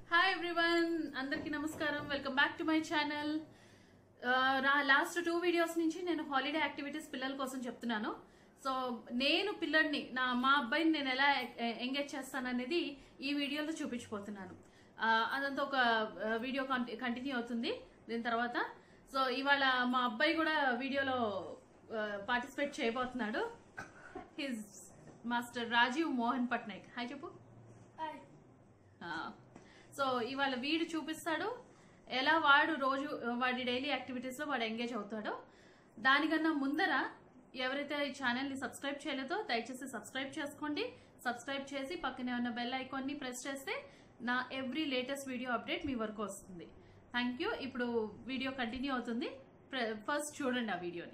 Hi everyone అందరికీ నమస్కారం welcome back to my channel నా లాస్ట్ టూ వీడియోస్ నుంచి నేను హాలిడే యాక్టివిటీస్ పిల్లల కోసం చెప్తున్నాను సో నేను పిల్లడిని నా మా అబ్బాయిని నేను ఎలా ఎంగేజ్ చేస్తాననేది ఈ వీడియోలో చూపించిపోతున్నాను ఆ, అదంతా ఒక వీడియో కంటిన్యూ అవుతుంది దీని తర్వాత సో ఇవాళ మా అబ్బాయి కూడా వీడియోలో పార్టిసిపేట్ చేయబోతున్నాడు his master Rajeev Mohan Patnaik hi చెప్పు ఆ, సో ఇవాళ వీడు చూపిస్తాడు ఎలా వాడు రోజు వాడి డైలీ యాక్టివిటీస్లో వాడు ఎంగేజ్ అవుతాడో దానికన్నా ముందర ఎవరైతే ఈ ఛానల్ని సబ్స్క్రైబ్ చేయలేదో దయచేసి సబ్స్క్రైబ్ చేసుకోండి సబ్స్క్రైబ్ చేసి పక్కనే ఉన్న బెల్ ఐకాన్ని ప్రెస్ చేస్తే నా ఎవ్రీ లేటెస్ట్ వీడియో అప్డేట్ మీ వరకు వస్తుంది థ్యాంక్ యూ ఇప్పుడు వీడియో కంటిన్యూ అవుతుంది ఫస్ట్ చూడండి ఆ వీడియోని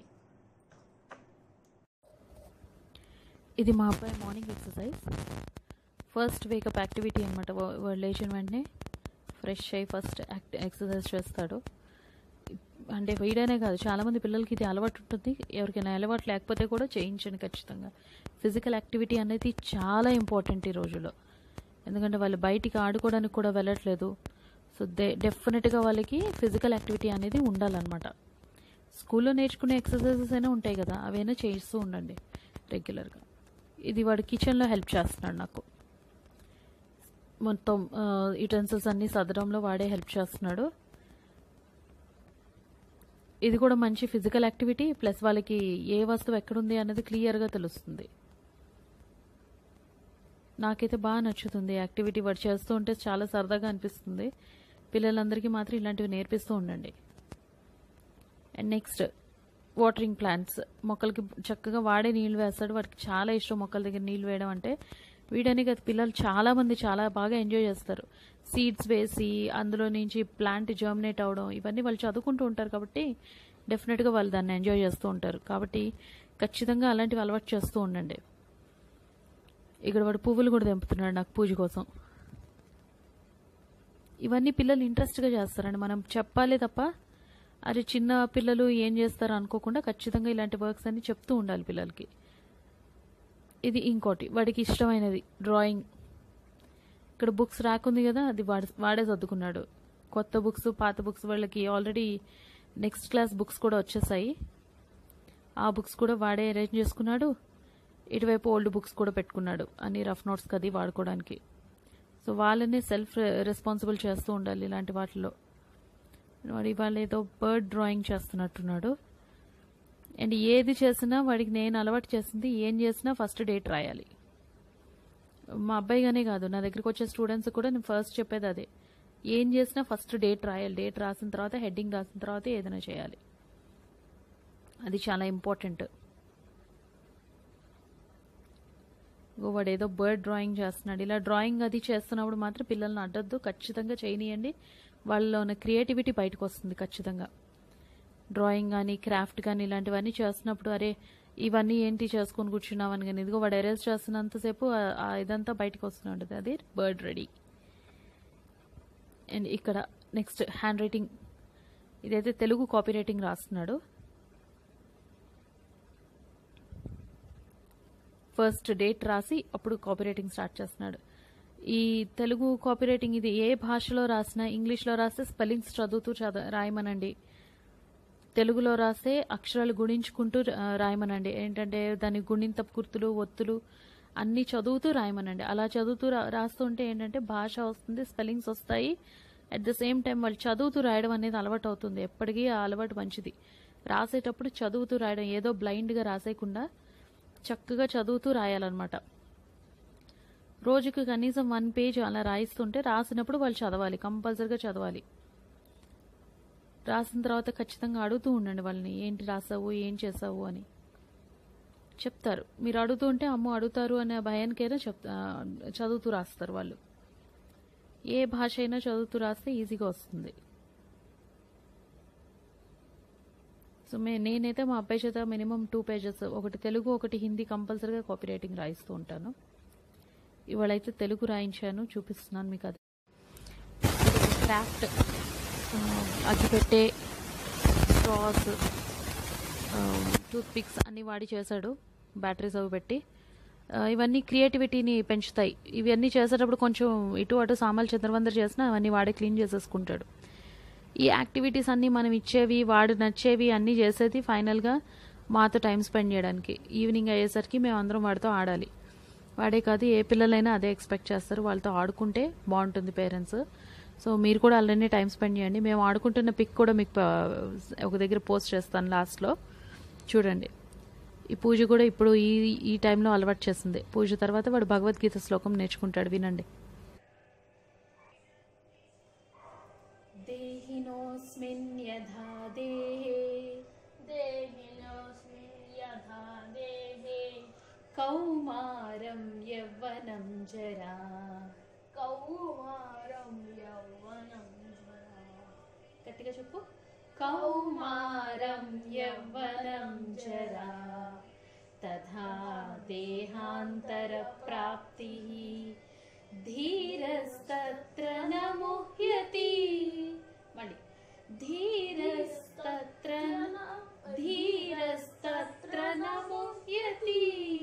ఇది మా అబ్బాయి morning exercise first wake up activity అనమాట వాడు లేచిన వెంటనే ఫ్రెష్ అయ్యి ఫస్ట్ ఎక్సర్సైజ్ చేస్తాడు అంటే వీడనే కాదు చాలామంది పిల్లలకి ఇది అలవాటు ఉంటుంది ఎవరికైనా అలవాటు లేకపోతే కూడా చేయించండి ఖచ్చితంగా ఫిజికల్ యాక్టివిటీ అనేది చాలా ఇంపార్టెంట్ ఈ రోజుల్లో ఎందుకంటే వాళ్ళు బయటికి ఆడుకోవడానికి కూడా వెళ్ళట్లేదు సో దే డెఫినెట్గా వాళ్ళకి ఫిజికల్ యాక్టివిటీ అనేది ఉండాలన్నమాట స్కూల్లో నేర్చుకునే ఎక్సర్సైజెస్ అయినా ఉంటాయి కదా అవైనా చేయిస్తూ ఉండండి రెగ్యులర్గా ఇది వాడు కిచెన్లో హెల్ప్ చేస్తున్నాడు నాకు మొత్తం యుటెన్సిల్స్ అన్ని సదరంలో వాడే హెల్ప్ చేస్తున్నాడు ఇది కూడా మంచి ఫిజికల్ యాక్టివిటీ ప్లస్ వాళ్ళకి ఏ వస్తువు ఎక్కడుంది అనేది క్లియర్గా తెలుస్తుంది నాకైతే బాగా నచ్చుతుంది యాక్టివిటీ వాడు చేస్తూ ఉంటే చాలా సరదాగా అనిపిస్తుంది పిల్లలందరికీ మాత్రం ఇలాంటివి నేర్పిస్తూ ఉండండి అండ్ నెక్స్ట్ వాటరింగ్ ప్లాంట్స్ మొక్కలకి చక్కగా వాడే నీళ్ళు వేస్తాడు వాడికి చాలా ఇష్టం మొక్కల దగ్గర నీళ్ళు వేయడం అంటే వీడని కదా పిల్లలు చాలా మంది చాలా బాగా ఎంజాయ్ చేస్తారు సీడ్స్ వేసి అందులో నుంచి ప్లాంట్ జర్మినేట్ అవడం ఇవన్నీ వాళ్ళు చదువుకుంటూ ఉంటారు కాబట్టి డెఫినెట్గా వాళ్ళు దాన్ని ఎంజాయ్ చేస్తూ ఉంటారు కాబట్టి ఖచ్చితంగా అలాంటివి అలవాటు చేస్తూ ఉండండి ఇక్కడ వాడు పువ్వులు కూడా తెంపుతున్నాడు నాకు పూజ కోసం ఇవన్నీ పిల్లలు ఇంట్రెస్ట్గా చేస్తారండి మనం చెప్పాలి తప్ప అరే చిన్న పిల్లలు ఏం చేస్తారు అనుకోకుండా ఖచ్చితంగా ఇలాంటి వర్క్స్ అన్ని చెప్తూ ఉండాలి పిల్లలకి ఇది ఇంకోటి వాడికి ఇష్టమైనది డ్రాయింగ్ ఇక్కడ బుక్స్ రాకుంది కదా అది వాడు వాడే చదువుకున్నాడు కొత్త బుక్స్ పాత బుక్స్ వాళ్ళకి ఆల్రెడీ నెక్స్ట్ క్లాస్ బుక్స్ కూడా వచ్చేసాయి ఆ బుక్స్ కూడా వాడే అరేంజ్ చేసుకున్నాడు ఇటువైపు ఓల్డ్ బుక్స్ కూడా పెట్టుకున్నాడు అన్ని రఫ్ నోట్స్కి అది వాడుకోవడానికి సో వాళ్ళని సెల్ఫ్ రెస్పాన్సిబుల్ చేస్తూ ఉండాలి ఇలాంటి వాటిలో వాడు ఇవాళ ఏదో బర్డ్ డ్రాయింగ్ చేస్తున్నట్టున్నాడు అండ్ ఏది చేసినా వాడికి నేను అలవాటు చేసింది ఏం చేసినా ఫస్ట్ డేట్ రాయాలి మా అబ్బాయిగానే కాదు నా దగ్గరికి వచ్చే స్టూడెంట్స్ కూడా నేను ఫస్ట్ చెప్పేది అదే ఏం చేసినా ఫస్ట్ డేట్ రాయాలి డేట్ రాసిన తర్వాత హెడ్డింగ్ రాసిన తర్వాత ఏదైనా చేయాలి అది చాలా ఇంపార్టెంట్ వాడు ఏదో బర్డ్ డ్రాయింగ్ చేస్తున్నాడు ఇలా డ్రాయింగ్ అది చేస్తున్నప్పుడు మాత్రం పిల్లల్ని అడ్డొద్దు ఖచ్చితంగా చేయనియండి వాళ్ళలో ఉన్న క్రియేటివిటీ బయటకు వస్తుంది ఖచ్చితంగా డ్రాయింగ్ కానీ క్రాఫ్ట్ కానీ ఇలాంటివన్నీ చేస్తున్నప్పుడు అరే ఇవన్నీ ఏంటి చేసుకొని కూర్చున్నామని కానీ ఇదిగో వాడు ఎరేజ్ చేస్తున్నంతసేపు ఆ- ఆ ఇదంతా బయటకు వస్తూనే ఉంటుంది అది బర్డ్ రెడీ అండ్ ఇక్కడ నెక్స్ట్ హ్యాండ్ రైటింగ్ ఇదైతే తెలుగు కాపీ రైటింగ్ రాస్తున్నాడు ఫస్ట్ డేట్ రాసి అప్పుడు కాపీ రైటింగ్ స్టార్ట్ చేస్తున్నాడు ఈ తెలుగు కాపీ రైటింగ్ ఇది ఏ భాషలో రాసినా ఇంగ్లీష్లో రాస్తే స్పెల్లింగ్స్ చదువుతూ చద రాయమనండి తెలుగులో రాస్తే అక్షరాలు గుణించుకుంటూ ఆ, రాయమనండి ఏంటంటే దాని గుణింతపు గుర్తులు ఒత్తులు అన్నీ చదువుతూ రాయమనండి అలా చదువుతూ రా- రాస్తుంటే ఏంటంటే భాష వస్తుంది స్పెల్లింగ్స్ వస్తాయి అట్ ద సేమ్ టైం వాళ్ళు చదువుతూ రాయడం అనేది అలవాటు అవుతుంది ఎప్పటికీ ఆ అలవాటు మంచిది రాసేటప్పుడు చదువుతూ రాయడం ఏదో బ్లైండ్గా రాసేయకుండా చక్కగా చదువుతూ రాయాలన్నమాట రోజుకి కనీసం వన్ పేజ్ అలా రాయిస్తుంటే రాసినప్పుడు వాళ్ళు చదవాలి కంపల్సరిగా చదవాలి రాసిన తర్వాత ఖచ్చితంగా అడుగుతూ ఉండండి వాళ్ళని ఏంటి రాసావు ఏం చేసావు అని చెప్తారు మీరు అడుగుతూ ఉంటే అమ్మో అడుగుతారు అనే భయానికైనా చెప్తా చదువుతూ రాస్తారు వాళ్ళు ఏ భాష అయినా చదువుతూ రాస్తే ఈజీగా వస్తుంది సో మే నేనైతే మా అబ్బాయి చేత మినిమం టూ పేజెస్ ఒకటి తెలుగు ఒకటి హిందీ కంపల్సరీగా కాపీ రైటింగ్ రాయిస్తూ ఉంటాను ఇవాళైతే తెలుగు రాయించాను చూపిస్తున్నాను మీకు అది క్రాఫ్ట్ అగ్గిపెట్టే స్ట్రాస్ టూత్ పిక్స్ అన్ని వాడి చేశాడు బ్యాటరీస్ అవి పెట్టి ఆ, ఇవన్నీ క్రియేటివిటీని పెంచుతాయి ఇవన్నీ చేసేటప్పుడు కొంచెం ఇటు అటు సామాన్లు చంద్రవందరు చేసినా అవన్నీ వాడే క్లీన్ చేసేసుకుంటాడు ఈ యాక్టివిటీస్ అన్నీ మనం ఇచ్చేవి వాడు నచ్చేవి అన్నీ చేసేది ఫైనల్గా మాతో టైం స్పెండ్ చేయడానికి ఈవినింగ్ అయ్యేసరికి మేము అందరం వాడితో ఆడాలి వాడే కాదు ఏ పిల్లలైనా అదే ఎక్స్పెక్ట్ చేస్తారు వాళ్ళతో ఆడుకుంటే బాగుంటుంది పేరెంట్స్ సో మీరు కూడా అలానే టైం స్పెండ్ చేయండి మేము ఆడుకుంటున్న పిక్ కూడా మీకు ప- ఒక దగ్గర పోస్ట్ చేస్తాను లాస్ట్లో చూడండి ఈ పూజ కూడా ఇప్పుడు ఈ ఈ టైంలో అలవాటు చేస్తుంది పూజ తర్వాత వాడు భగవద్గీత శ్లోకం నేర్చుకుంటాడు వినండి देहिनोऽस्मिन् यथा देहे देहिनोऽस्मिन् यथा देहे कौमारं यौवनं जरा कौमारं यौवनं जरा గట్టిగా చెప్పు కౌమారం యవ్వనం జరా తథా దేహాంతర ప్రాప్తి ధీరస్తత్ర న ముహ్యతి మళ్ళీ ధీరస్తత్ర న- ధీరస్తత్ర న ముహ్యతి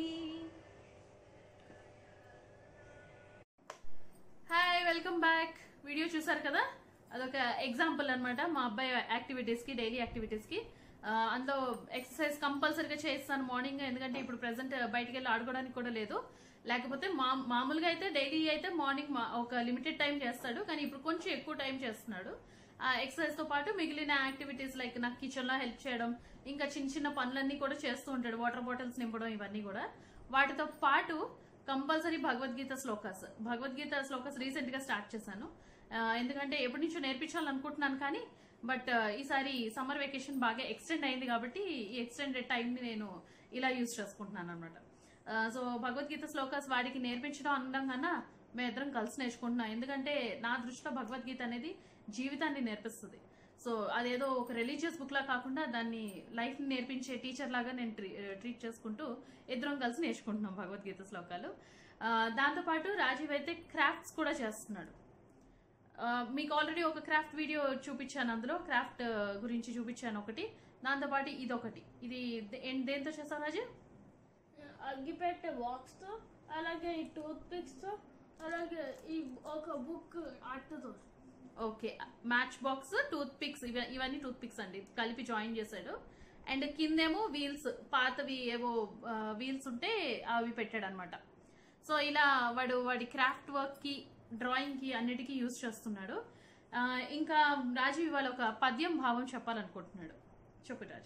హాయ్ వెల్కమ్ బ్యాక్ వీడియో చూసారు కదా అదొక ఎగ్జాంపుల్ అన్నమాట మా అబ్బాయి యాక్టివిటీస్ కి డైలీ యాక్టివిటీస్ కి ఆ, అందులో ఎక్సర్సైజ్ కంపల్సరీగా చేస్తాను మార్నింగ్ ఎందుకంటే ఇప్పుడు ప్రెసెంట్ బయటికి వెళ్ళి ఆడుకోవడానికి కూడా లేదు లేకపోతే మా మామూలుగా అయితే డైలీ అయితే మార్నింగ్ ఒక లిమిటెడ్ టైం చేస్తాడు కానీ ఇప్పుడు కొంచెం ఎక్కువ టైం చేస్తున్నాడు ఆ ఎక్సర్సైజ్ తో పాటు మిగిలిన యాక్టివిటీస్ లైక్ నాకు కిచెన్ లో హెల్ప్ చేయడం ఇంకా చిన్న చిన్న పనులన్నీ కూడా చేస్తూ ఉంటాడు వాటర్ బాటిల్స్ నింపడం ఇవన్నీ కూడా వాటితో పాటు కంపల్సరీ భగవద్గీత శ్లోకాస్ భగవద్గీత శ్లోకాస్ రీసెంట్ గా స్టార్ట్ చేశాను ఆ, ఎందుకంటే ఎప్పటి నుంచో నేర్పించాలనుకుంటున్నాను కానీ బట్ ఈసారి సమ్మర్ వెకేషన్ బాగా ఎక్స్టెండ్ అయింది కాబట్టి ఈ ఎక్స్టెండెడ్ టైంని నేను ఇలా యూజ్ చేసుకుంటున్నాను అనమాట సో భగవద్గీత శ్లోకాస్ వాడికి నేర్పించడం అనడం కన్నా మేమిద్దరం కలిసి నేర్చుకుంటున్నాం ఎందుకంటే నా దృష్టిలో భగవద్గీత అనేది జీవితాన్ని నేర్పిస్తుంది సో అదేదో ఒక రిలీజియస్ బుక్ లా కాకుండా దాన్ని లైఫ్ ని నేర్పించే టీచర్ లాగా నేను ట్రీట్ చేసుకుంటూ ఇద్దరం కలిసి నేర్చుకుంటున్నాం భగవద్గీత శ్లోకాలు ఆ, దాంతోపాటు రాజీవ్ అయితే క్రాఫ్ట్స్ కూడా చేస్తున్నాడు ఆ, మీకు ఆల్రెడీ ఒక క్రాఫ్ట్ వీడియో చూపించాను అందులో క్రాఫ్ట్ గురించి చూపించాను ఒకటి దాంతోపాటు ఇది ఒకటి ఇది దే- ఏం- దేంతో చేస్తావు రాజు అగ్గిపెట్టె బాక్స్తో అలాగే ఈ టూత్ పిక్స్తో అలాగే ఈ ఒక బుక్ అట్టతో okay match box toothpicks ఇవన్నీ టూత్ పిక్స్ అండి కలిపి జాయిన్ చేశాడు అండ్ కిందేమో వీల్స్ పాతవి ఏవో వీల్స్ ఉంటే అవి పెట్టాడు అనమాట సో ఇలా వాడు వాడి క్రాఫ్ట్ వర్క్ కి డ్రాయింగ్ కి అన్నిటికీ యూజ్ చేస్తున్నాడు ఆ, ఇంకా రాజీవ్ ఇవాళ ఒక పద్యం భావం చెప్పాలనుకుంటున్నాడు చెప్పు రాజు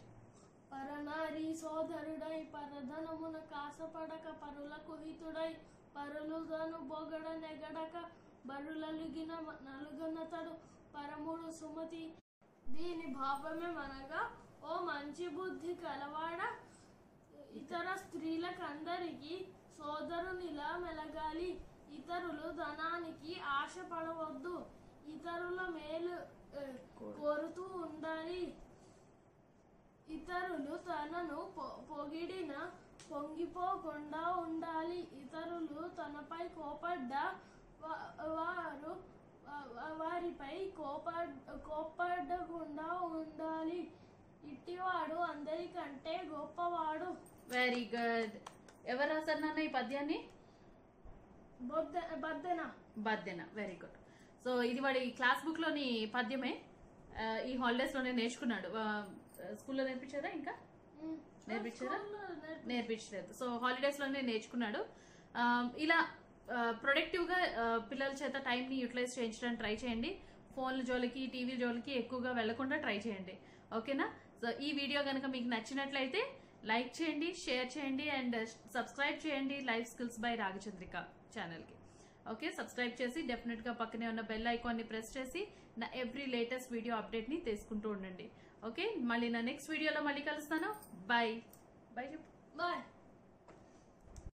పరనారి సోదరుడై పరధనమున కాసపడక పరులకు హితుడై పరులుదను బొగడ నెగడక బరులలుగిన నలుగనతడు పరముడు సుమతి దీని భావమే మనగా ఓ మంచి బుద్ధి కలవాడ ఇతర స్త్రీలకందరికీ సోదరునిలా మెలగాలి ఇతరులు ధనానికి ఆశపడవద్దు ఇతరుల మేలు ఏ, కోరుతూ ఉండాలి ఇతరులు తనను పొ- పొగిడిన పొంగిపోకుండా ఉండాలి ఇతరులు తనపై కోపడ్డ వా- వారు వా- వా- వారిపై కోప కోపడకుండా ఉండాలి ఇట్టివాడు అందరికంటే గొప్పవాడు వెరీ గుడ్ ఎవరు రాశారు నాన్న ఈ పద్యాన్ని బొద్ద Baddena Baddena very good so ఇది వాడి క్లాస్ బుక్ లోని పద్యమే ఆ, ఈ హాలిడేస్ లోనే నేర్చుకున్నాడు ఆ, స్కూల్లో నేర్పించారా ఇంకా ఉమ్. నేర్పించారా? స్కూల్లో నేర్పి- నేర్పించలేదు సో హాలిడేస్ లోనే నేర్చుకున్నాడు ఆ, ఇలా ప్రొడక్టివ్ గా ఆ, పిల్లల చేత టైం ని యూటిలైజ్ చేయించడానికి ట్రై చేయండి ఫోన్ల జోలికి టీవీ జోలికి ఎక్కువగా వెళ్లకుండా ట్రై చేయండి ఓకేనా సో ఈ వీడియో కనుక మీకు నచ్చినట్లయితే లైక్ చేయండి షేర్ చేయండి అండ్ సబ్స్క్రైబ్ చేయండి లైఫ్ స్కిల్స్ బై రాగచంద్రిక ఛానల్కి ఓకే సబ్స్క్రైబ్ చేసి డెఫినెట్గా పక్కనే ఉన్న బెల్ ఐకాన్ని ప్రెస్ చేసి నా ఎవ్రీ లేటెస్ట్ వీడియో అప్డేట్ని తీసుకుంటూ ఉండండి ఓకే మళ్ళీ నా నెక్స్ట్ వీడియోలో మళ్ళీ కలుస్తాను బాయ్ బాయ్ చెప్పు బాయ్